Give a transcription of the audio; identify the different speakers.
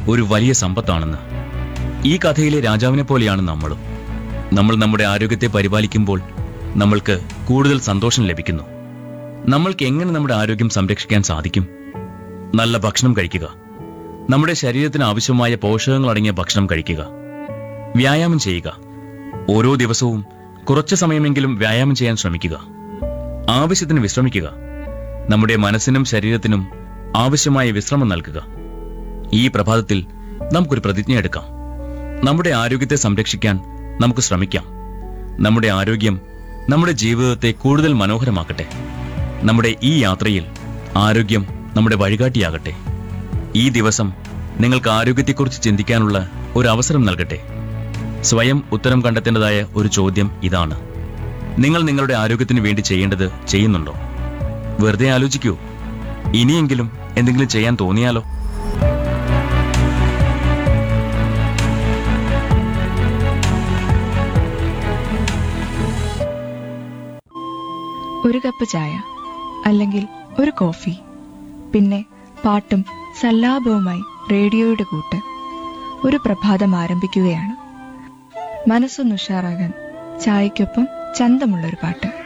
Speaker 1: ഒരു വലിയ സമ്പത്താണെന്ന് ഈ കഥയിലെ രാജാവിനെ പോലെയാണ് നമ്മളും നമ്മൾ നമ്മുടെ ആരോഗ്യത്തെ പരിപാലിക്കുമ്പോൾ നമ്മൾക്ക് കൂടുതൽ സന്തോഷം ലഭിക്കുന്നു നമ്മൾക്ക് എങ്ങനെ നമ്മുടെ ആരോഗ്യം സംരക്ഷിക്കാൻ സാധിക്കും നല്ല ഭക്ഷണം കഴിക്കുക നമ്മുടെ ശരീരത്തിന് ആവശ്യമായ പോഷകങ്ങൾ അടങ്ങിയ ഭക്ഷണം കഴിക്കുക വ്യായാമം ചെയ്യുക ഓരോ ദിവസവും കുറച്ചു സമയമെങ്കിലും വ്യായാമം ചെയ്യാൻ ശ്രമിക്കുക ആവശ്യത്തിന് വിശ്രമിക്കുക നമ്മുടെ മനസ്സിനും ശരീരത്തിനും ആവശ്യമായ വിശ്രമം നൽകുക ഈ പ്രഭാതത്തിൽ നമുക്കൊരു പ്രതിജ്ഞ എടുക്കാം നമ്മുടെ ആരോഗ്യത്തെ സംരക്ഷിക്കാൻ നമുക്ക് ശ്രമിക്കാം നമ്മുടെ ആരോഗ്യം നമ്മുടെ ജീവിതത്തെ കൂടുതൽ മനോഹരമാക്കട്ടെ നമ്മുടെ ഈ യാത്രയിൽ ആരോഗ്യം നമ്മുടെ വഴികാട്ടിയാകട്ടെ ഈ ദിവസം നിങ്ങൾക്ക് ആരോഗ്യത്തെക്കുറിച്ച് ചിന്തിക്കാനുള്ള ഒരു അവസരം നൽകട്ടെ സ്വയം ഉത്തരം കണ്ടെത്തേണ്ടതായ ഒരു ചോദ്യം ഇതാണ് നിങ്ങൾ നിങ്ങളുടെ ആരോഗ്യത്തിന് വേണ്ടി ചെയ്യേണ്ടത് ചെയ്യുന്നുണ്ടോ വെറുതെ ആലോചിക്കൂ ഇനിയെങ്കിലും എന്തെങ്കിലും ചെയ്യാൻ തോന്നിയാലോ
Speaker 2: ഒരു കപ്പ് ചായ അല്ലെങ്കിൽ ഒരു കോഫി പിന്നെ പാട്ടും സല്ലാപവുമായി റേഡിയോയുടെ കൂട്ട് ഒരു പ്രഭാതം ആരംഭിക്കുകയാണ് മനസ്സൊന്ന് ഉഷാറാകാൻ ചായയ്ക്കൊപ്പം ചന്തമുള്ളൊരു പാട്ട്